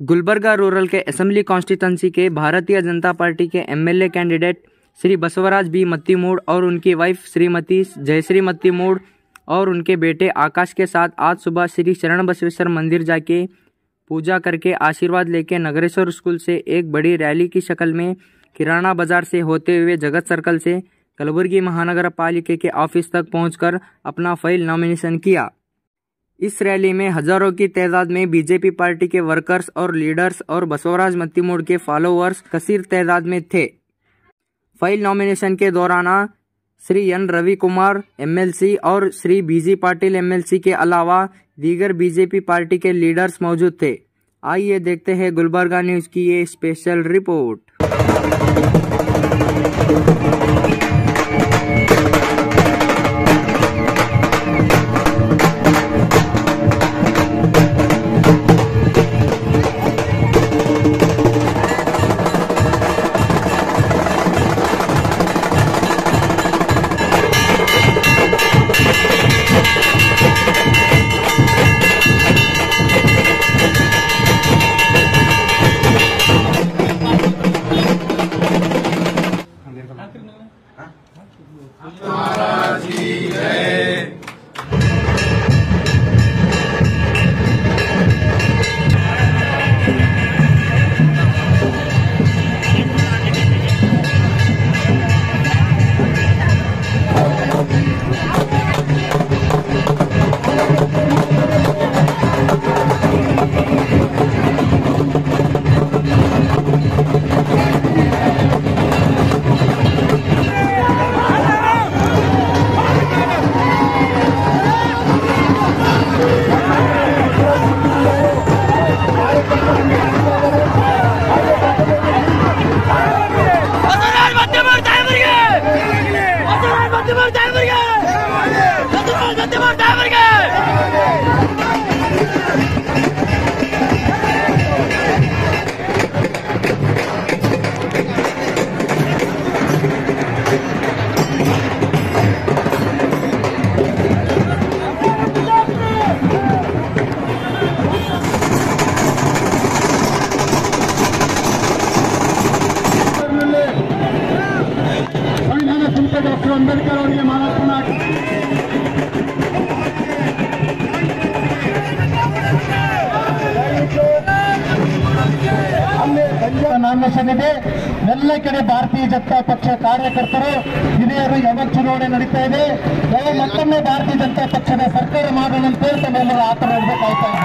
Gulbarga rural के assembly constituency के Bharatiya Janata party के MLA candidate Shri Basavaraj B Mattimud और उनकी वाइफ श्रीमती जयश्री मत्तीमूड़ और उनके बेटे आकाश के साथ आज सुबह श्री शरण बसवेश्वर मंदिर जाके पूजा करके आशीर्वाद लेके नगरेश्वर स्कूल से एक बड़ी रैली की शक्ल में किराना बाजार से होते हुए जगत सर्कल से कलबुर्गी महानगर पालिका के ऑफिस तक पहुंचकर अपना फाइल नॉमिनेशन किया इस रैली में हजारों की तादाद में बीजेपी पार्टी के वर्कर्स और लीडर्स और बसवराज मत्तीमूड़ के फॉलोअर्स कसीर तादाद में थे फाइल नॉमिनेशन के दौरान श्री एन रवि कुमार एमएलसी और श्री बीजी पाटिल एमएलसी के अलावा दीगर बीजेपी पार्टी के लीडर्स मौजूद थे आइए देखते हैं गुलबर्गा न्यूज की ये स्पेशल रिपोर्ट ಬಸವರಾಜ್ ಮಧ್ಯಮೂರ್ ಸಾಹೇಬರಿಗೆ ಬಸವರಾಜ್ ಮಧ್ಯಮೂರ್ ಸಾಹೇಬರಿಗೆ ಬಸವರಾಜ್ ಮಧ್ಯಮೂರ್ ಸಾಹೇಬರಿಗೆ ಸಂವಿಧಾನ ಶಿಲ್ಪಿ ಡಾಕ್ಟರ್ ಅಂಬೇಡ್ಕರ್ ಅವರಿಗೆ ಮಾಲಾರ್ಪಣೆ ಆಗಿ ನಾಮಿನೇಷನ್ ಇದೆ ಎಲ್ಲ ಕಡೆ ಭಾರತೀಯ ಜನತಾ ಪಕ್ಷ ಕಾರ್ಯಕರ್ತರು ಹಿರಿಯರು ಯಾವಾಗ ಚುನಾವಣೆ ನಡೀತಾ ಇದೆ ಯಾವಾಗ ಮತ್ತೊಮ್ಮೆ ಭಾರತೀಯ ಜನತಾ ಪಕ್ಷದ ಸರ್ಕಾರ ಮಾಡೋಣ ಅಂತ ಹೇಳಿ ತಮ್ಮೆಲ್ಲರೂ ಆತರ ಇರಬೇಕಾಗ್ತಾ ಇದೆ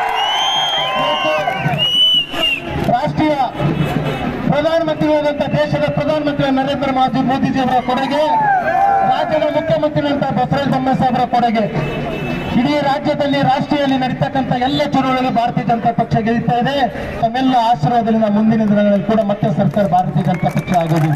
ಇವತ್ತು ರಾಷ್ಟ್ರೀಯ ಪ್ರಧಾನಮಂತ್ರಿಯಾದಂಥ ದೇಶದ ಪ್ರಧಾನಮಂತ್ರಿ ನರೇಂದ್ರ ಮೋದಿ ಮೋದಿಜಿಯವರ ಕೊಡುಗೆ ರಾಜ್ಯದ ಮುಖ್ಯಮಂತ್ರಿಗಳಂತ ಬಸವರಾಜ ಬೊಮ್ಮಾಯಿ ಸಾಹೇಬರ ಕೊಡುಗೆ ಇಡೀ ರಾಜ್ಯದಲ್ಲಿ ರಾಷ್ಟ್ರೀಯಲ್ಲಿ ನಡೀತಕ್ಕಂಥ ಎಲ್ಲ ಚುನಾವಣೆಗಳು ಭಾರತೀಯ ಜನತಾ ಪಕ್ಷ ಗೆಲ್ತಾ ಇದೆ ತಮ್ಮೆಲ್ಲ ಆಶೀರ್ವಾದದಿಂದ ಮುಂದಿನ ದಿನಗಳಲ್ಲಿ ಕೂಡ ಮತ್ತೆ ಸರ್ಕಾರ ಭಾರತೀಯ ಜನತಾ ಪಕ್ಷ ಆಗೋದು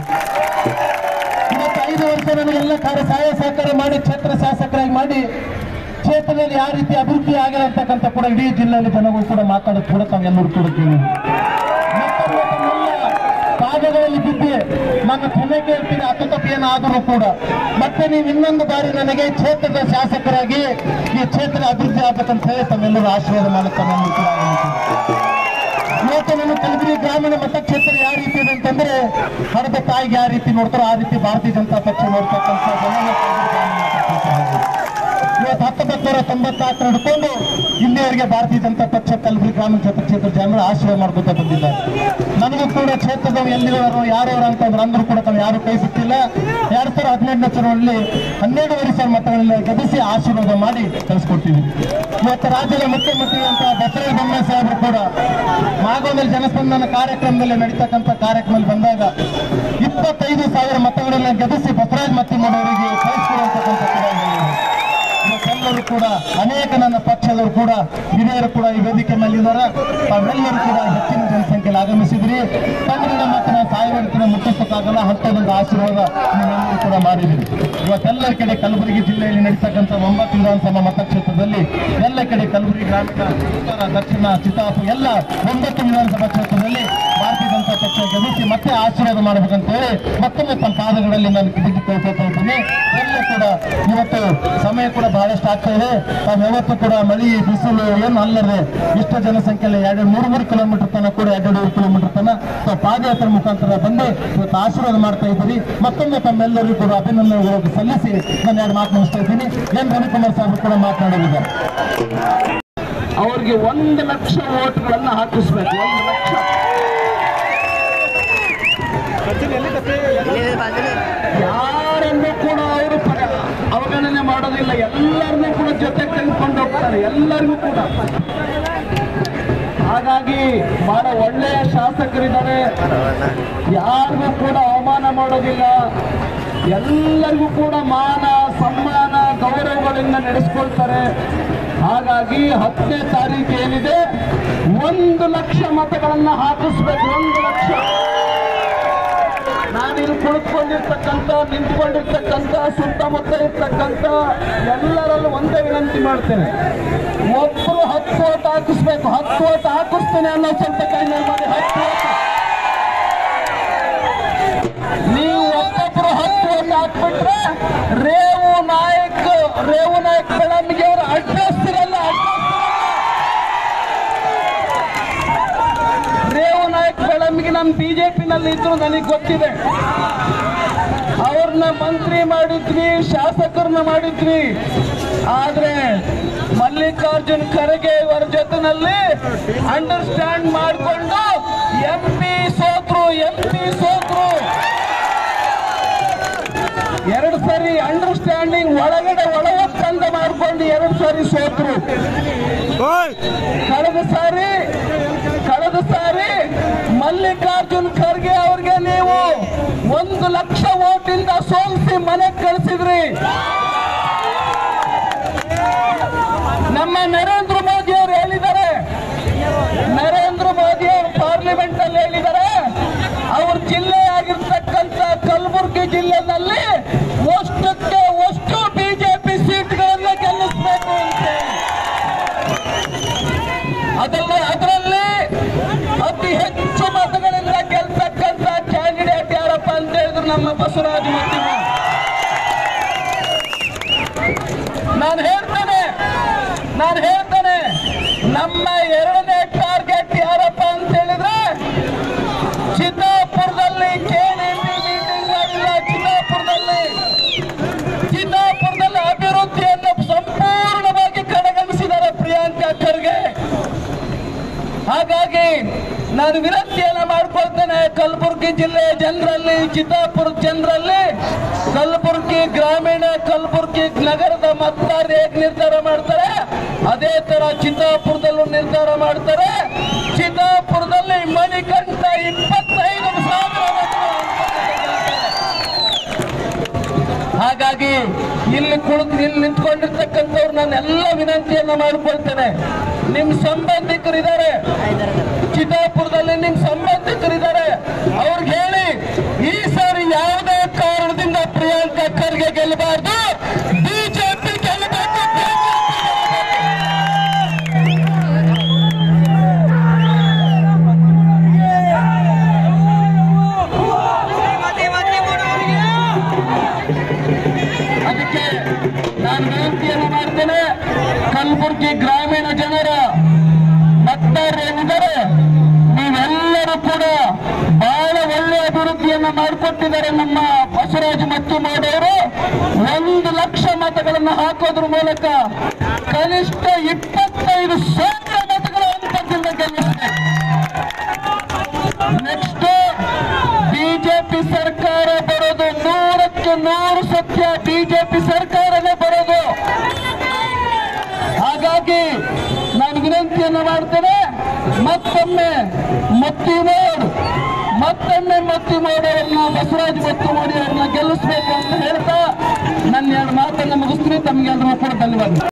ಇವತ್ತು ಐದು ವರ್ಷ ನನಗೆಲ್ಲ ಕಾರ್ಯ ಸಹಾಯ ಸಹಕಾರ ಮಾಡಿ ಕ್ಷೇತ್ರ ಶಾಸಕರಾಗಿ ಮಾಡಿ ಕ್ಷೇತ್ರದಲ್ಲಿ ಯಾವ ರೀತಿ ಅಭಿವೃದ್ಧಿ ಆಗಿಲ್ಲ ಅಂತಕ್ಕಂಥ ಕೂಡ ಇಡೀ ಜಿಲ್ಲೆಯಲ್ಲಿ ಜನಗಳು ಕೂಡ ಮಾತಾಡೋದು ಕೂಡ ತಾವೆಲ್ಲರೂ ಕೂಡ ಕೇಳಿ ಮತ್ತೊಮ್ಮೆ ತಮ್ಮೆಲ್ಲ ಪಾದಗಳಲ್ಲಿ ಬಿದ್ದು ನನ್ನ ಕ್ಷಮೆ ಕೇಳ್ತೀನಿ ಅತತಪ್ಪ ಏನಾದರೂ ಕೂಡ ಮತ್ತೆ ನೀವು ಇನ್ನೊಂದು ಬಾರಿ ನನಗೆ ಕ್ಷೇತ್ರದ ಶಾಸಕರಾಗಿ ಈ ಕ್ಷೇತ್ರ ಅಭಿವೃದ್ಧಿ ಆಗ್ಬೇಕಂತ ಹೇಳಿ ತಮ್ಮೆಲ್ಲರೂ ಆಶೀರ್ವಾದ ಮಾಡಕ್ಕೆ ತಮ್ಮೆಲ್ಲರೂ ಕೂಡ ಆಗಮಿಸಿ. ಇವತ್ತು ನಮ್ಮ ಕಲಬುರಗಿ ಗ್ರಾಮೀಣ ಮತಕ್ಷೇತ್ರ ಯಾವ ರೀತಿ ಇದೆ ಅಂತಂದ್ರೆ ಹಡದ ತಾಯಿಗೆ ಯಾವ ರೀತಿ ನೋಡ್ತಾರೋ ಆ ರೀತಿ ಭಾರತೀಯ ಜನತಾ ಪಕ್ಷ ನೋಡ್ತಕ್ಕಂಥ ಜನ ಕಲಬುರಗಿ ಗ್ರಾಮೀಣ ಮತಕ್ಷೇತ್ರ ಆಗಿದೆ. ಇವತ್ತು ಹತ್ತೊಂಬತ್ತು ನೂರ ತೊಂಬತ್ನಾಲ್ಕು ಹಿಡ್ಕೊಂಡು ಇಲ್ಲಿಯವರೆಗೆ ಭಾರತೀಯ ಜನತಾ ಪಕ್ಷ ಕಲಬುರಗಿ ಗ್ರಾಮೀಣ ಕ್ಷೇತ್ರ ಜನರು ಆಶೀರ್ವಾದ ಮಾಡ್ಕೊತಾ ಬಂದಿದ್ದಾರೆ ನನಗೂ ಕೂಡ ಕ್ಷೇತ್ರದವರು ಎಲ್ಲಿವರು ಯಾರವರು ಅಂತಂದ್ರೆ ಅಂದ್ರೂ ಕೂಡ ತಾವು ಯಾರು ಕೈ ಬಿಟ್ಟಿಲ್ಲ ಎರಡ್ ಸಾವಿರದ ಹದಿನೆಂಟನೇ ಚುನಾವಣೆಯಲ್ಲಿ ಹನ್ನೆರಡೂವರೆ ಸಾವಿರ ಮತಗಳಲ್ಲಿ ಗೆಲ್ಲಿಸಿ ಆಶೀರ್ವಾದ ಮಾಡಿ ಕಳಿಸ್ಕೊಡ್ತೀವಿ ಇವತ್ತು ರಾಜ್ಯದ ಮುಖ್ಯಮಂತ್ರಿ ಅಂತ ಬಸವರಾಜ ಬೊಮ್ಮಾಯಿ ಸಾಹೇಬರು ಕೂಡ ಮಾಗೋನಲ್ಲಿ ಜನಸ್ಪಂದನ ಕಾರ್ಯಕ್ರಮದಲ್ಲಿ ನಡೀತಕ್ಕಂಥ ಕಾರ್ಯಕ್ರಮದಲ್ಲಿ ಬಂದಾಗ ಇಪ್ಪತ್ತೈದು ಸಾವಿರ ಮತಗಳನ್ನ ಗೆಲ್ಲಿಸಿ ಬಸವರಾಜ ಮತ್ತಿಮೂಡವರಿಗೆ ಕಳಿಸ್ಕೊಡುವಂತಕ್ಕಂಥ ಕೂಡ ಹೇಳಿದರು. ಇವತ್ತೆಲ್ಲರೂ ಕೂಡ ಅನೇಕ ನನ್ನ ಪಕ್ಷದವರು ಕೂಡ ಹಿರಿಯರು ಕೂಡ ಈ ವೇದಿಕೆ ಮೇಲಿದ್ದಾರೆ ತಾವೆಲ್ಲರೂ ಕೂಡ ಹೆಚ್ಚಿನ ಜನಸಂಖ್ಯೆಯಲ್ಲಿ ಆಗಮಿಸಿದ್ರಿ ತಂದ್ರಿಂದ ಮತ್ತೆ ನಾವು ಸಾಯುವಂತ ಮುಟ್ಟಿಸೋಕ್ಕಾಗಲ್ಲ ಹತ್ತೊಂದು ಆಶೀರ್ವಾದ ನೀವೆಲ್ಲರೂ ಕೂಡ ಮಾಡಿದಿರಿ ಇವತ್ತೆಲ್ಲ ಕಡೆ ಕಲಬುರಗಿ ಜಿಲ್ಲೆಯಲ್ಲಿ ನಡೀತಕ್ಕಂಥ ಒಂಬತ್ತು ವಿಧಾನಸಭಾ ಮತಕ್ಷೇತ್ರದಲ್ಲಿ ಎಲ್ಲ ಕಡೆ ಕಲಬುರಗಿ ಗ್ರಾಮೀಣ ಉತ್ತರ ದಕ್ಷಿಣ ಚಿತ್ತಾಪುರ ಎಲ್ಲ ಒಂಬತ್ತು ವಿಧಾನಸಭಾ ಕ್ಷೇತ್ರದಲ್ಲಿ ಭಾರತೀಯ ಜನತಾ ಪಕ್ಷ ಗೆಲ್ಲಿಸಿ ಮತ್ತೆ ಮತ್ತೆ ಆಶೀರ್ವಾದ ಮಾಡ್ಬೇಕಂತ ಹೇಳಿ ಮತ್ತೊಮ್ಮೆ ತಮ್ಮ ಪಾದಗಳಲ್ಲಿ ನಾನು ಬಿದ್ದು ಕೇಳ್ಕೊತಾ ಇದ್ದೀನಿ ಎಲ್ಲ ಕೂಡ ಇವತ್ತು ಸಮಯ ಕೂಡ ಬಹಳಷ್ಟು ಆಗ್ತಾ ಇದೆ ತಾವು ಯಾವತ್ತೂ ಕೂಡ ಮಳಿ ಬಿಸಿಲು ಏನು ಅಲ್ಲದೆ ಇಷ್ಟ ಜನಸಂಖ್ಯೆಯಲ್ಲಿ ಎರಡು ಮೂರು ಮೂರು ಕಿಲೋಮೀಟರ್ ತನಕ ಕೂಡ ಎರಡೆರಡು ಕಿಲೋಮೀಟರ್ ತನಕ ತಾವು ಪಾದಯಾತ್ರೆ ಮುಖಾಂತರ ಬಂದು ಇವತ್ತು ಆಶೀರ್ವಾದ ಮಾಡ್ತಾ ಇದ್ದೀರಿ ಮತ್ತೊಮ್ಮೆ ತಮ್ಮೆಲ್ಲರಿಗೂ ಕೂಡ ಅಭಿನಂದನೆಗಳು ಸಲ್ಲಿಸಿ ನಾನು ಎರಡು ಮಾತು ಮುಗಿಸ್ತಾ ಇದ್ದೀನಿ ಎನ್ ರವಿಕುಮಾರ್ ಸಾಹೇಬ್ ಕೂಡ ಮಾತನಾಡಲಿದ್ದಾರೆ ಅವ್ರಿಗೆ ಒಂದು ಲಕ್ಷ ಓಟ್ಗಳನ್ನ ಹಾಕಿಸ್ಬೇಕು ಒಂದು ಲಕ್ಷ ಯಾರನ್ನು ಕೂಡ ಅವರು ಪರ- ಅವಗಣನೆ ಮಾಡೋದಿಲ್ಲ ಎಲ್ಲರನ್ನೂ ಕೂಡ ಜೊತೆಗೆ ತೆಗೆದುಕೊಂಡು ಹೋಗ್ತಾರೆ ಎಲ್ಲರಿಗೂ ಕೂಡ ಹಾಗಾಗಿ ಬಹಳ ಒಳ್ಳೆಯ ಶಾಸಕರಿದ್ದಾರೆ ಯಾರಿಗೂ ಕೂಡ ಅವಮಾನ ಮಾಡೋದಿಲ್ಲ ಎಲ್ಲರಿಗೂ ಕೂಡ ಮಾನ ಸಮ್ಮಾನ ಗೌರವಗಳಿಂದ ನಡೆಸ್ಕೊಳ್ತಾರೆ ಹಾಗಾಗಿ ಹತ್ತನೇ ತಾರೀಕು ಏನಿದೆ ಒಂದು ಲಕ್ಷ ಮತಗಳನ್ನ ಹಾಕಿಸ್ಬೇಕು ಒಂದು ಲಕ್ಷ ನಾನಿಲ್ಲಿ ಕುಳಿತುಕೊಂಡಿರ್ತಕ್ಕಂಥ ನಿಂತ್ಕೊಂಡಿರ್ತಕ್ಕಂಥ ಸುತ್ತಮುತ್ತ ಇರ್ತಕ್ಕಂಥ ಎಲ್ಲರಲ್ಲೂ ಒಂದೇ ವಿನಂತಿ ಮಾಡ್ತೇನೆ ಒಬ್ಬರು ಹತ್ತು ಓಟ್ ಹಾಕಿಸ್ಬೇಕು ಹತ್ತು ಓಟ್ ಹಾಕಿಸ್ತೇನೆ ಅನ್ನೋ ಸ್ವಲ್ಪ ಕೈ ಮೇಲೆ ಮಾಡಿ ಹತ್ತು ಓಟ್ ನೀವು ಒಬ್ಬೊಬ್ರು ಹತ್ತು ಓಟ್ ಹಾಕ್ಬಿಟ್ರೆ ರೇವು ನಾಯಕ್ ರೇವು ನಾಯಕ್ ಬೆಳಂಬಿಗೆ ಅವರು ಅಡ್ರೆಸ್ತಿರಲ್ಲ ರೇವು ನಾಯಕ್ ಬೆಳಂಬಿಗೆ ನಮ್ಮ ಬಿಜೆಪಿನಲ್ಲಿ ಇದ್ರು ನನಗೆ ಗೊತ್ತಿದೆ ಅವ್ರನ್ನ ಮಂತ್ರಿ ಮಾಡಿದ್ವಿ ಶಾಸಕರನ್ನ ಮಾಡಿದ್ವಿ ಆದ್ರೆ ಮಲ್ಲಿಕಾರ್ಜುನ್ ಖರ್ಗೆ ಇವರ ಜೊತೆನಲ್ಲಿ ಅಂಡರ್ಸ್ಟ್ಯಾಂಡ್ ಮಾಡಿಕೊಂಡು ಎಂ ಪಿ ಸೋತ್ರು ಎಂ ಪಿ ಸೋತ್ರು ಎರಡು ಸರಿ ಅಂಡರ್ಸ್ಟ್ಯಾಂಡಿಂಗ್ ಒಳಗಡೆ ಒಳ ಒಪ್ಪಂದ ಮಾಡ್ಕೊಂಡು ಎರಡು ಸರಿ ಸೋತ್ರು ಕಳೆದ ಸಾರಿ ಕಳೆದ ಸಾರಿ ಮಲ್ಲಿಕಾರ್ಜುನ್ ಖರ್ಗೆ ಅವ್ರಿಗೆ ನೀವು ಒಂದು ಲಕ್ಷ ಓಟಿಂದ ಸೋಲಿಸಿ ಮನೆಗೆ ಕಳಿಸಿದ್ರಿ ನಮ್ಮ ನರೇಂದ್ರ ಮೋದಿ ಅವರು ಹೇಳಿದ್ದಾರೆ ನರೇಂದ್ರ ಮೋದಿ ಅವರು ಪಾರ್ಲಿಮೆಂಟ್ ಅಲ್ಲಿ ಹೇಳಿದ್ದಾರೆ ಅವ್ರ ಜಿಲ್ಲೆ ಆಗಿರ್ತಕ್ಕಂಥ ಕಲಬುರಗಿ ಜಿಲ್ಲೆನಲ್ಲಿ ಅಷ್ಟಕ್ಕೆ ಅಷ್ಟು ಬಿಜೆಪಿ ಸೀಟ್ಗಳನ್ನ ಗೆಲ್ಲಿಸಬೇಕು ಅಂತ ಅದರಲ್ಲಿ ಅದರಲ್ಲಿ ಅತಿ ಹೆಚ್ಚು ಮತಗಳಿಂದ ಗೆಲ್ತಕ್ಕಂಥ ಕ್ಯಾಂಡಿಡೇಟ್ ಯಾರಪ್ಪ ಅಂತ ಹೇಳಿದ್ರು ನಮ್ಮ ಬಸವರಾಜ ಮತ್ತಿಮ ನಾನು ಹೇಳ್ತೇನೆ ನಾನು ಹೇಳ್ತೇನೆ ನಮ್ಮ ಎರಡನೇ ಟಾರ್ಗೆಟ್ ಯಾರಪ್ಪ ಅಂತ ಹೇಳಿದ್ರೆ ಚಿತ್ತಾಪುರದಲ್ಲಿ ಕೆಡಿಪಿ ಮೀಟಿಂಗ್ ಮಾಡಿಲ್ಲ ಚಿತ್ತಾಪುರದಲ್ಲಿ ಚಿತ್ತಾಪುರದಲ್ಲಿ ಅಭಿವೃದ್ಧಿಯನ್ನು ಸಂಪೂರ್ಣವಾಗಿ ಕಡೆಗಣಿಸಿದ್ದಾರೆ ಪ್ರಿಯಾಂಕಾ ಖರ್ಗೆ ಹಾಗಾಗಿ ನಾನು ವಿನಂತಿಯನ್ನ ಮಾಡ್ಕೊಳ್ತೇನೆ ಕಲಬುರಗಿ ಜಿಲ್ಲೆಯ ಜನರಲ್ಲಿ ಚಿತ್ತಾಪುರ ಜನರಲ್ಲಿ ಕಲಬುರಗಿ ಗ್ರಾಮೀಣ ಕಲಬುರಗಿ ನಗರದ ಮತದಾರರು ಹೇಗೆ ನಿರ್ಧಾರ ಮಾಡ್ತಾರೆ ಅದೇ ತರ ಚಿತ್ತಾಪುರದಲ್ಲೂ ನಿರ್ಧಾರ ಮಾಡ್ತಾರೆ ಚಿತ್ತಾಪುರದಲ್ಲಿ ಮಣಿಕಂಠ ಇಪ್ಪತ್ತೈದು ಸಾವಿರ ಮತಗಳು ಹಾಗಾಗಿ ಇಲ್ಲಿ ಕುಳಿತು ಇಲ್ಲಿ ನಿಂತ್ಕೊಂಡಿರ್ತಕ್ಕಂಥವ್ರು ನಾನು ಎಲ್ಲ ವಿನಂತಿಯನ್ನ ಮಾಡ್ಕೊಳ್ತೇನೆ ನಿಮ್ ಸಂಬಂಧಿಕರಿದ್ದಾರೆ ಚಿತ್ತಾಪುರದಲ್ಲಿ ನಿಮ್ ಸಂಬಂಧಿಕರಿದ್ದಾರೆ ಅವ್ರಿಗೆ ಹೇಳಿ ಈ ಸಾರಿ ಯಾವುದೇ ಕಾರಣದಿಂದ ಪ್ರಿಯಾಂಕಾ ಖರ್ಗೆ ಗೆಲ್ಲಬಾರ್ದು ಬಿಜೆಪಿ ಗೆಲ್ಲಬೇಕು ಅದಕ್ಕೆ ನಾನು ವಿನಂತಿಯನ್ನು ಮಾಡ್ತೇನೆ ಕಲಬುರಗಿ ಗ್ರಾಮೀಣ ಜನರ ಮತದಾರರೇನಿದ್ದಾರೆ ನೀವೆಲ್ಲರೂ ಕೂಡ ಬಹಳ ಒಳ್ಳೆ ಅಭಿವೃದ್ಧಿಯನ್ನ ಮಾಡಿಕೊಟ್ಟಿದ್ದಾರೆ ನಮ್ಮ ಬಸವರಾಜ ಮತ್ತಿಮಾಡವರು ಒಂದು ಲಕ್ಷ ಮತಗಳನ್ನು ಹಾಕೋದ್ರ ಮೂಲಕ ಕನಿಷ್ಠ ಇಪ್ಪತ್ತೈದು ಸಾವಿರ ಮತಗಳ ಅಂತರದಿಂದ ಗೆಲ್ಲಿಸಿದೆ ನೆಕ್ಸ್ಟ್ ಬಿಜೆಪಿ ಸರ್ಕಾರ ಬರೋದು ನೂರಕ್ಕೆ ನೂರು ಸತ್ಯ ಬಿಜೆಪಿ ಸರ್ಕಾರನೇ ಬರೋದು ಹಾಗಾಗಿ ನಾನು ವಿನಂತಿಯನ್ನು ಮಾಡ್ತೇನೆ ಮತ್ತೊಮ್ಮೆ ಮತ್ತಿಮೋಡ್ ಮತ್ತೊಮ್ಮೆ ಮತ್ತಿಮೋಡ್ ಅವರನ್ನ ಬಸವರಾಜ ಮತ್ತಿಮೋಡಿ ಅವರನ್ನ ಗೆಲ್ಲಿಸಬೇಕು ಅಂತ ಹೇಳ್ತಾ ನನ್ನ ಎರಡು ಮಾತನ್ನು ಮುಗಿಸ್ತೀನಿ ತಮಗೆ ಎಲ್ಲರೂ ಕೂಡ ಧನ್ಯವಾದ